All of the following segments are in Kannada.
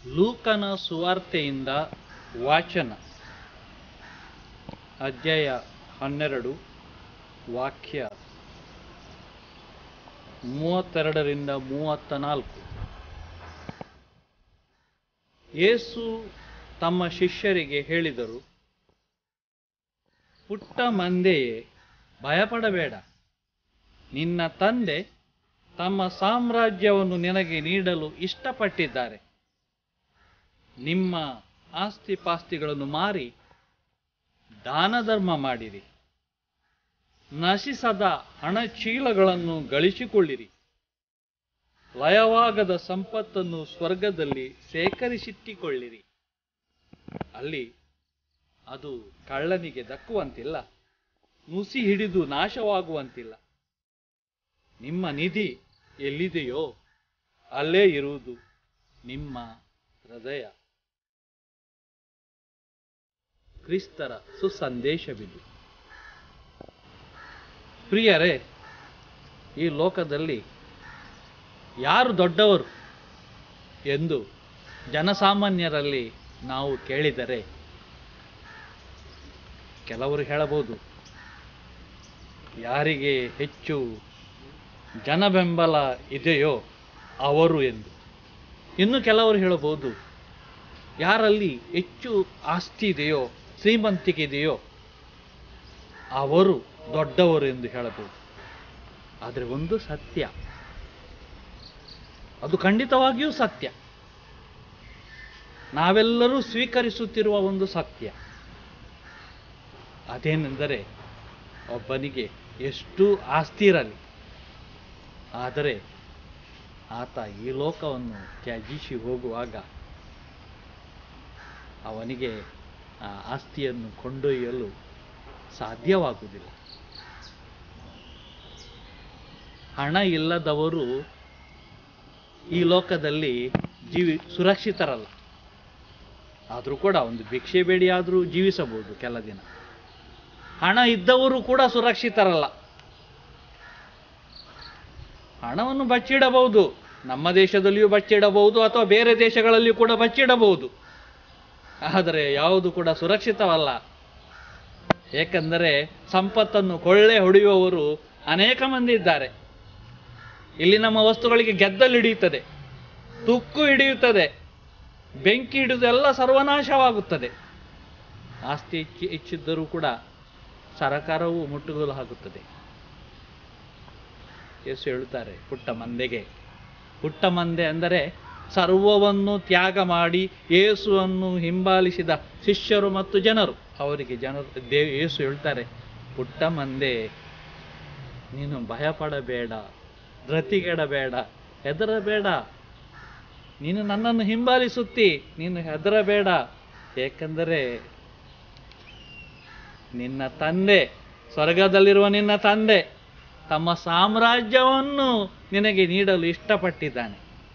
ಲೂಕನ ಸುವಾರ್ತೆಯಿಂದ ವಾಚನ ಅಧ್ಯಾಯ ಹನ್ನೆರಡು ವಾಕ್ಯ ಮೂವತ್ತೆರಡರಿಂದ ಮೂವತ್ತ ನಾಲ್ಕು ಯೇಸು ತಮ್ಮ ಶಿಷ್ಯರಿಗೆ ಹೇಳಿದರು ಪುಟ್ಟ ಮಂದೆಯೇ ಭಯಪಡಬೇಡ ನಿನ್ನ ತಂದೆ ತಮ್ಮ ಸಾಮ್ರಾಜ್ಯವನ್ನು ನಿನಗೆ ನೀಡಲು ಇಷ್ಟಪಟ್ಟಿದ್ದಾರೆ ನಿಮ್ಮ ಆಸ್ತಿಪಾಸ್ತಿಗಳನ್ನು ಮಾರಿ ದಾನ ಧರ್ಮ ಮಾಡಿರಿ ನಶಿಸದ ಹಣಚೀಲಗಳನ್ನು ಗಳಿಸಿಕೊಳ್ಳಿರಿ ಲಯವಾಗದ ಸಂಪತ್ತನ್ನು ಸ್ವರ್ಗದಲ್ಲಿ ಸೇಕರಿಸಿಟ್ಟಿಕೊಳ್ಳಿರಿ ಅಲ್ಲಿ ಅದು ಕಳ್ಳನಿಗೆ ದಕ್ಕುವಂತಿಲ್ಲ ನುಸಿ ಹಿಡಿದು ನಾಶವಾಗುವಂತಿಲ್ಲ ನಿಮ್ಮ ನಿಧಿ ಎಲ್ಲಿದೆಯೋ ಅಲ್ಲೇ ಇರುವುದು ನಿಮ್ಮ ಹೃದಯ ಕ್ರಿಸ್ತರ ಸುಸಂದೇಶವಿದು ಪ್ರಿಯರೇ ಈ ಲೋಕದಲ್ಲಿ ಯಾರು ದೊಡ್ಡವರು ಎಂದು ಜನಸಾಮಾನ್ಯರಲ್ಲಿ ನಾವು ಕೇಳಿದರೆ ಕೆಲವರು ಹೇಳಬಹುದು ಯಾರಿಗೆ ಹೆಚ್ಚು ಜನಬೆಂಬಲ ಇದೆಯೋ ಅವರು ಎಂದು ಇನ್ನು ಕೆಲವರು ಹೇಳಬಹುದು ಯಾರಲ್ಲಿ ಹೆಚ್ಚು ಆಸ್ತಿ ಇದೆಯೋ ಶ್ರೀಮಂತಿಕೆ ಇದೆಯೋ ಅವರು ದೊಡ್ಡವರು ಎಂದು ಹೇಳಬಹುದು ಆದರೆ ಒಂದು ಸತ್ಯ ಅದು ಖಂಡಿತವಾಗಿಯೂ ಸತ್ಯ ನಾವೆಲ್ಲರೂ ಸ್ವೀಕರಿಸುತ್ತಿರುವ ಒಂದು ಸತ್ಯ ಅದೇನೆಂದರೆ ಒಬ್ಬನಿಗೆ ಎಷ್ಟು ಆಸ್ತಿ ಇರಲಿ ಆದರೆ ಆತ ಈ ಲೋಕವನ್ನು ತ್ಯಜಿಸಿ ಹೋಗುವಾಗ ಅವನಿಗೆ ಆ ಆಸ್ತಿಯನ್ನು ಕೊಂಡೊಯ್ಯಲು ಸಾಧ್ಯವಾಗುವುದಿಲ್ಲ ಹಣ ಇಲ್ಲದವರು ಈ ಲೋಕದಲ್ಲಿ ಜೀವಿ ಸುರಕ್ಷಿತರಲ್ಲ ಆದರೂ ಕೂಡ ಒಂದು ಭಿಕ್ಷೆ ಬೇಡಿ ಆದರೂ ಜೀವಿಸಬಹುದು ಕೆಲ ದಿನ ಹಣ ಇದ್ದವರು ಕೂಡ ಸುರಕ್ಷಿತರಲ್ಲ ಹಣವನ್ನು ಬಚ್ಚಿಡಬಹುದು ನಮ್ಮ ದೇಶದಲ್ಲಿಯೂ ಬಚ್ಚಿಡಬಹುದು ಅಥವಾ ಬೇರೆ ದೇಶಗಳಲ್ಲಿಯೂ ಕೂಡ ಬಚ್ಚಿಡಬಹುದು ಆದರೆ ಯಾವುದು ಕೂಡ ಸುರಕ್ಷಿತವಲ್ಲ ಏಕೆಂದರೆ ಸಂಪತ್ತನ್ನು ಕೊಳ್ಳೆ ಹೊಡೆಯುವವರು ಅನೇಕ ಮಂದಿ ಇದ್ದಾರೆ ಇಲ್ಲಿ ನಮ್ಮ ವಸ್ತುಗಳಿಗೆ ಗೆದ್ದಲು ಹಿಡಿಯುತ್ತದೆ ತುಕ್ಕು ಹಿಡಿಯುತ್ತದೆ ಬೆಂಕಿ ಹಿಡಿದು ಎಲ್ಲ ಸರ್ವನಾಶವಾಗುತ್ತದೆ ಆಸ್ತಿ ಹೆಚ್ಚಿ ಹೆಚ್ಚಿದ್ದರೂ ಕೂಡ ಸರಕಾರವು ಮುಟ್ಟುಗೋಲು ಹಾಕುತ್ತದೆ ಯೇಸು ಹೇಳುತ್ತಾರೆ ಪುಟ್ಟ ಮಂದೆಗೆ ಪುಟ್ಟ ಮಂದೆ ಅಂದರೆ ಸರ್ವವನ್ನು ತ್ಯಾಗ ಮಾಡಿ ಯೇಸುವನ್ನು ಹಿಂಬಾಲಿಸಿದ ಶಿಷ್ಯರು ಮತ್ತು ಜನರು ಅವರಿಗೆ ಜನರು ದೇವ್ ಯೇಸು ಹೇಳ್ತಾರೆ ಪುಟ್ಟ ಮಂದೆ ನೀನು ಭಯಪಡಬೇಡ ಧೃತಿಗೆಡಬೇಡ ಹೆದರಬೇಡ ನೀನು ನನ್ನನ್ನು ಹಿಂಬಾಲಿಸುತ್ತಿ ನೀನು ಹೆದರಬೇಡ ಏಕೆಂದರೆ ನಿನ್ನ ತಂದೆ ಸ್ವರ್ಗದಲ್ಲಿರುವ ನಿನ್ನ ತಂದೆ ತಮ್ಮ ಸಾಮ್ರಾಜ್ಯವನ್ನು ನಿನಗೆ ನೀಡಲು ಇಷ್ಟಪಟ್ಟಿದ್ದಾನೆ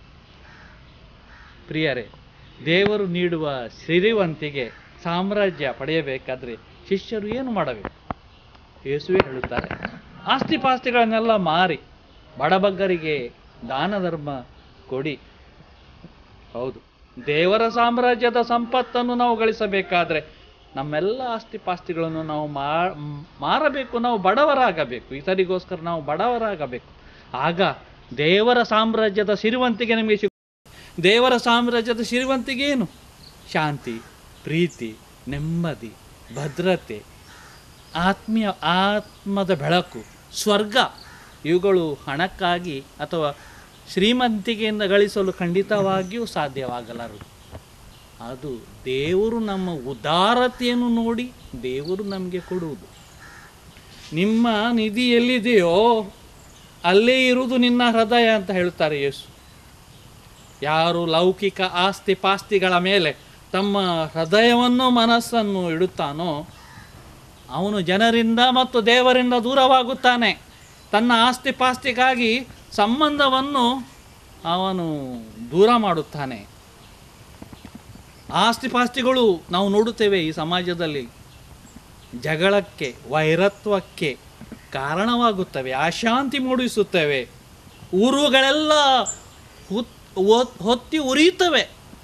ಪ್ರಿಯರೇ ದೇವರು ನೀಡುವ ಸಿರಿವಂತಿಗೆ ಸಾಮ್ರಾಜ್ಯ ಪಡೆಯಬೇಕಾದ್ರೆ ಶಿಷ್ಯರು ಏನು ಮಾಡಬೇಕು ಯೇಸುವೆ ಹೇಳುತ್ತಾರೆ ಆಸ್ತಿಪಾಸ್ತಿಗಳನ್ನೆಲ್ಲ ಮಾರಿ ಬಡಬಗ್ಗರಿಗೆ ದಾನ ಧರ್ಮ ಕೊಡಿ ಹೌದು ದೇವರ ಸಾಮ್ರಾಜ್ಯದ ಸಂಪತ್ತನ್ನು ನಾವು ಗಳಿಸಬೇಕಾದ್ರೆ ನಮ್ಮೆಲ್ಲ ಆಸ್ತಿಪಾಸ್ತಿಗಳನ್ನು ನಾವು ಮಾರಬೇಕು ನಾವು ಬಡವರಾಗಬೇಕು ಇತರಿಗೋಸ್ಕರ ನಾವು ಬಡವರಾಗಬೇಕು ಆಗ ದೇವರ ಸಾಮ್ರಾಜ್ಯದ ಸಿರಿವಂತಿಗೆ ನಮಗೆ ಸಿಗ ದೇವರ ಸಾಮ್ರಾಜ್ಯದ ಸಿರಿವಂತಿಗೆ ಏನು ಶಾಂತಿ ಪ್ರೀತಿ ನೆಮ್ಮದಿ ಭದ್ರತೆ ಆತ್ಮೀಯ ಆತ್ಮದ ಬೆಳಕು ಸ್ವರ್ಗ ಇವುಗಳು ಹಣಕ್ಕಾಗಿ ಅಥವಾ ಶ್ರೀಮಂತಿಕೆಯಿಂದ ಗಳಿಸಲು ಖಂಡಿತವಾಗಿಯೂ ಸಾಧ್ಯವಾಗಲಾರದು ಅದು ದೇವರು ನಮ್ಮ ಉದಾರತೆಯನ್ನು ನೋಡಿ ದೇವರು ನಮಗೆ ಕೊಡುವುದು ನಿಮ್ಮ ನಿಧಿ ಎಲ್ಲಿದೆಯೋ ಅಲ್ಲೇ ಇರುವುದು ನಿನ್ನ ಹೃದಯ ಅಂತ ಹೇಳ್ತಾರೆ ಯೇಸು ಯಾರು ಲೌಕಿಕ ಆಸ್ತಿ ಪಾಸ್ತಿಗಳ ಮೇಲೆ ತಮ್ಮ ಹೃದಯವನ್ನು ಮನಸ್ಸನ್ನು ಇಡುತ್ತಾನೋ ಅವನು ಜನರಿಂದ ಮತ್ತು ದೇವರಿಂದ ದೂರವಾಗುತ್ತಾನೆ ತನ್ನ ಆಸ್ತಿ ಪಾಸ್ತಿಗಾಗಿ ಸಂಬಂಧವನ್ನು ಅವನು ದೂರ ಮಾಡುತ್ತಾನೆ ಆಸ್ತಿಪಾಸ್ತಿಗಳು ನಾವು ನೋಡುತ್ತೇವೆ ಈ ಸಮಾಜದಲ್ಲಿ ಜಗಳಕ್ಕೆ ವೈರತ್ವಕ್ಕೆ ಕಾರಣವಾಗುತ್ತವೆ ಅಶಾಂತಿ ಮೂಡಿಸುತ್ತವೆ ಊರುಗಳೆಲ್ಲ ಹುತ್ ಒತ್- ಹೊತ್ತಿ ಉರಿಯುತ್ತವೆ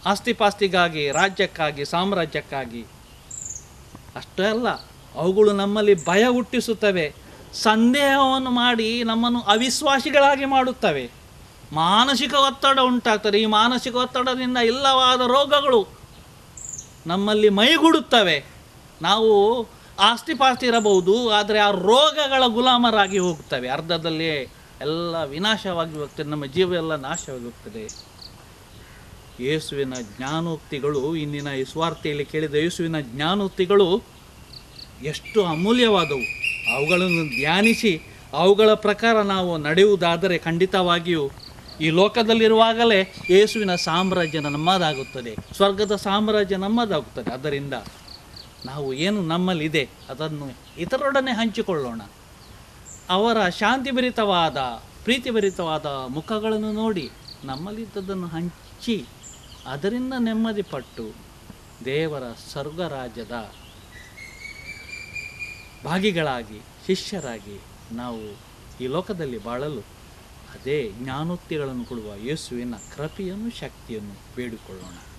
ಆಸ್ತಿಪಾಸ್ತಿಗಾಗಿ ರಾಜ್ಯಕ್ಕಾಗಿ ಸಾಮ್ರಾಜ್ಯಕ್ಕಾಗಿ ಅಷ್ಟೇ ಅಲ್ಲ ಅವುಗಳು ನಮ್ಮಲ್ಲಿ ಭಯ ಹುಟ್ಟಿಸುತ್ತವೆ ಸಂದೇಹವನ್ನು ಮಾಡಿ ನಮ್ಮನ್ನು ಅವಿಶ್ವಾಸಿಗಳಾಗಿ ಮಾಡುತ್ತವೆ ಮಾನಸಿಕ ಒತ್ತಡ ಉಂಟಾಗ್ತದೆ ಈ ಮಾನಸಿಕ ಒತ್ತಡದಿಂದ ಇಲ್ಲವಾದ ರೋಗಗಳು ನಮ್ಮಲ್ಲಿ ಮೈಗೂಡುತ್ತವೆ ನಾವು ಆಸ್ತಿಪಾಸ್ತಿ ಇರಬಹುದು ಆದರೆ ಆ ರೋಗಗಳ ಗುಲಾಮರಾಗಿ ಹೋಗ್ತವೆ ಅರ್ಧದಲ್ಲಿ ಎಲ್ಲ ವಿನಾಶವಾಗಿ ಹೋಗ್ತದೆ ನಮ್ಮ ಜೀವ ಎಲ್ಲ ನಾಶವಾಗಿ ಹೋಗ್ತದೆ ಯೇಸುವಿನ ಜ್ಞಾನೋಕ್ತಿಗಳು ಇಂದಿನ ಈ ಸ್ವಾರ್ಥಿಯಲ್ಲಿ ಕೇಳಿದ ಯೇಸುವಿನ ಜ್ಞಾನೋಕ್ತಿಗಳು ಎಷ್ಟು ಅಮೂಲ್ಯವಾದವು ಅವುಗಳನ್ನು ಧ್ಯಾನಿಸಿ ಅವುಗಳ ಪ್ರಕಾರ ನಾವು ನಡೆಯುವುದಾದರೆ ಖಂಡಿತವಾಗಿಯೂ ಈ ಲೋಕದಲ್ಲಿರುವಾಗಲೇ ಯೇಸುವಿನ ಸಾಮ್ರಾಜ್ಯ ನಮ್ಮದಾಗುತ್ತದೆ ಸ್ವರ್ಗದ ಸಾಮ್ರಾಜ್ಯ ನಮ್ಮದಾಗುತ್ತದೆ ಅದರಿಂದ ನಾವು ಏನು ನಮ್ಮಲ್ಲಿದೆ ಅದನ್ನು ಇತರರೊಡನೆ ಹಂಚಿಕೊಳ್ಳೋಣ ಅವರ ಶಾಂತಿಭರಿತವಾದ ಪ್ರೀತಿಭರಿತವಾದ ಮುಖಗಳನ್ನು ನೋಡಿ ನಮ್ಮಲ್ಲಿದ್ದದನ್ನು ಹಂಚಿ ಅದರಿಂದ ನೆಮ್ಮದಿ ಪಟ್ಟು ದೇವರ ಸ್ವರ್ಗರಾಜ್ಯದ ಭಾಗಿಗಳಾಗಿ ಶಿಷ್ಯರಾಗಿ ನಾವು ಈ ಲೋಕದಲ್ಲಿ ಬಾಳಲು ಅದೇ ಜ್ಞಾನೋಕ್ತಿಗಳನ್ನು ಕೊಡುವ ಯೇಸುವಿನ ಕೃಪೆಯನ್ನು ಶಕ್ತಿಯನ್ನು ಬೇಡಿಕೊಳ್ಳೋಣ